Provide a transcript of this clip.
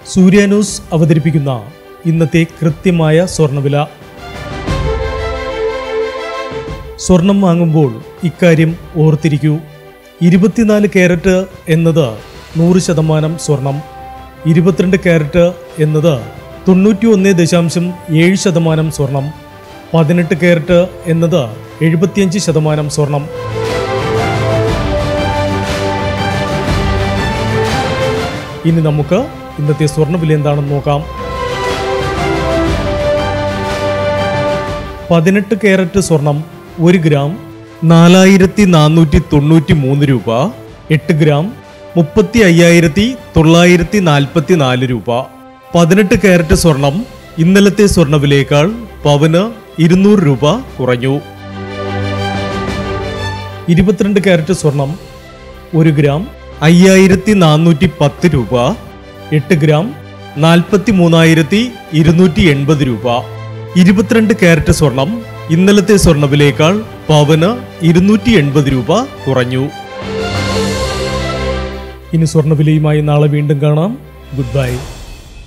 സൂര്യാന്യൂസ് അവതരിപ്പിക്കുന്ന ഇന്നത്തെ കൃത്യമായ സ്വർണ്ണവില സ്വർണം വാങ്ങുമ്പോൾ ഇക്കാര്യം ഓർത്തിരിക്കൂ ഇരുപത്തിനാല് ക്യാരറ്റ് എന്നത് നൂറ് ശതമാനം സ്വർണം ഇരുപത്തിരണ്ട് ക്യാരറ്റ് എന്നത് തൊണ്ണൂറ്റി ഒന്ന് ദശാംശം ഏഴ് ശതമാനം സ്വർണം പതിനെട്ട് ക്യാരറ്റ് എന്നത് എഴുപത്തിയഞ്ച് ശതമാനം സ്വർണം ഇനി നമുക്ക് ഇന്നത്തെ സ്വർണ്ണവില എന്താണെന്ന് നോക്കാം പതിനെട്ട് ക്യാരറ്റ് സ്വർണം ഒരു ഗ്രാം നാലായിരത്തി നാനൂറ്റി തൊണ്ണൂറ്റി മൂന്ന് രൂപ എട്ട് ഗ്രാം മുപ്പത്തി അയ്യായിരത്തി തൊള്ളായിരത്തി നാൽപ്പത്തി നാല് രൂപ പതിനെട്ട് ക്യാരറ്റ് സ്വർണം ഇന്നലത്തെ സ്വർണ്ണവിലയേക്കാൾ പവന് ഇരുന്നൂറ് രൂപ കുറഞ്ഞു ഇരുപത്തിരണ്ട് ക്യാരറ്റ് സ്വർണം ഒരു ഗ്രാം അയ്യായിരത്തി നാനൂറ്റി പത്ത് രൂപ എട്ട് ഗ്രാം നാൽപ്പത്തി മൂന്നായിരത്തി ഇരുന്നൂറ്റി എൺപത് രൂപ ഇരുപത്തിരണ്ട് ക്യാരറ്റ് സ്വർണം ഇന്നലത്തെ സ്വർണ്ണവിലയേക്കാൾ പവന് ഇരുന്നൂറ്റി എൺപത് രൂപ കുറഞ്ഞു ഇനി സ്വർണ്ണവിലയുമായി നാളെ വീണ്ടും കാണാം ഗുഡ് ബൈ